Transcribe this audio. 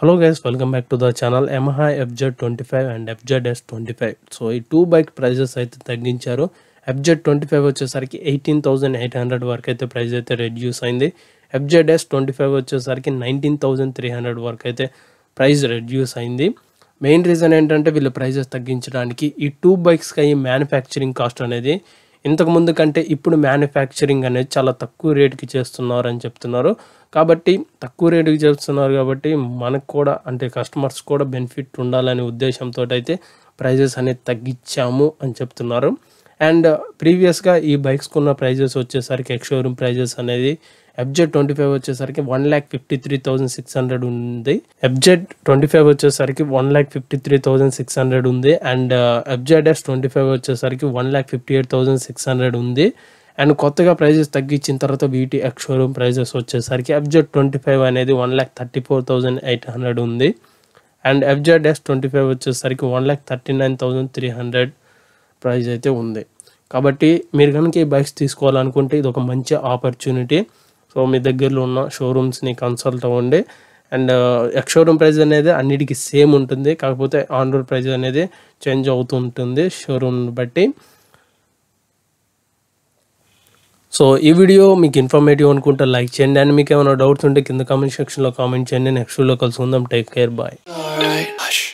Hello guys welcome back to the channel Yamaha FZ twenty five and FZ S twenty five so ఈ two bike prices అయితే తగ్గించారు FZ twenty five వచ్చేసరికి eighteen thousand eight hundred వరకు అయితే price అయితే reduce అయింది FZ S twenty five వచ్చేసరికి nineteen thousand three hundred వరకు అయితే ప్రైస్ రెడ్యూస్ అయింది మెయిన్ రీజన్ ఏంటంటే వీళ్ళు ప్రైజెస్ తగ్గించడానికి ఈ టూ బైక్స్కి అయ్యే మ్యానుఫ్యాక్చరింగ్ కాస్ట్ అనేది ఇంతకు ముందు కంటే ఇప్పుడు మ్యానుఫ్యాక్చరింగ్ అనేది చాలా తక్కువ రేటుకి చేస్తున్నారు అని చెప్తున్నారు కాబట్టి తక్కువ రేటుకి చేస్తున్నారు కాబట్టి మనకు కూడా అంటే కస్టమర్స్ కూడా బెనిఫిట్ ఉండాలనే ఉద్దేశంతో అయితే ప్రైజెస్ అనేది తగ్గించాము అని చెప్తున్నారు అండ్ ప్రీవియస్గా ఈ బైక్స్కి ఉన్న ప్రైజెస్ వచ్చేసరికి ఎక్స్షోరూమ్ ప్రైజెస్ అనేది ఎఫ్జెడ్ ట్వంటీ ఫైవ్ వచ్చేసరికి one lakh fifty three thousand six hundred ఉంది ఎఫ్జెడ్ ట్వంటీ ఫైవ్ వచ్చేసరికి one lakh fifty three thousand six hundred ఉంది and FZ S twenty five వచ్చేసరికి one lakh fifty eight thousand six hundred ఉంది and కొత్తగా prices తగ్గించిన తర్వాత వీటి ఎక్స్ షోరూమ్ ప్రైజెస్ వచ్చేసరికి ఎఫ్జెడ్ ట్వంటీ ఫైవ్ అనేది one lakh thirty four thousand eight hundred ఉంది and FZ S twenty five వచ్చేసరికి one lakh thirty nine thousand three hundred price అయితే ఉంది కాబట్టి మీరు కనుక ఈ బైక్స్ తీసుకోవాలనుకుంటే ఇది ఒక మంచి ఆపర్చునిటీ సో మీ దగ్గరలో ఉన్న షోరూమ్స్ని కన్సల్ట్ అవ్వండి అండ్ ఎక్స్ షోరూమ్ ప్రైస్ అనేది అన్నిటికీ సేమ్ ఉంటుంది కాకపోతే ఆన్ రోడ్ ప్రైస్ అనేది చేంజ్ అవుతూ ఉంటుంది షోరూమ్ బట్టి సో ఈ వీడియో మీకు ఇన్ఫర్మేటివ్ అనుకుంటే లైక్ చేయండి అండ్ మీకు ఏమైనా డౌట్స్ ఉంటే కింద కామెంట్ సెక్షన్లో కామెంట్ చేయండి నెక్స్ట్ వీడియో కలుసుకుందాం take care bye Alright, hush.